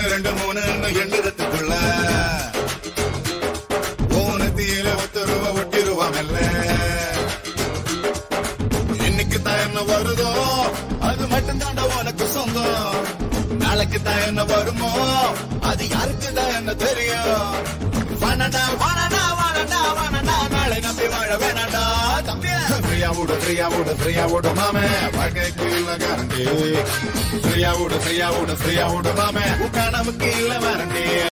ஒன்னு ரெண்டு மூணு எண்ணுறதுக்குள்ள ஊனத்தியில பத்து ரூபா ஒட்டிருவா மெல்ல இன்னைக்கு தான் என்ன வருதோ அது மட்டும் தாண்ட உனக்கு சொந்தம் நாளைக்கு தான் என்ன வருமோ அது யாருக்கு தான் என்ன தெரியும் வானடா வானடா வானடா வானடா நாளை நம்பி வாழ வேணாடா தம்பி ஃப்ரீயா விடு ஃப்ரீயா விடு ஃப்ரீயா விடு மாமே வாழ்க்கைக்கு இல்ல கேரண்டி ஃப்ரீயா விடு ஃப்ரீயா விடு ஃப்ரீயா விடு மாமே உட்காணமுக்கு இல்ல வாரண்டி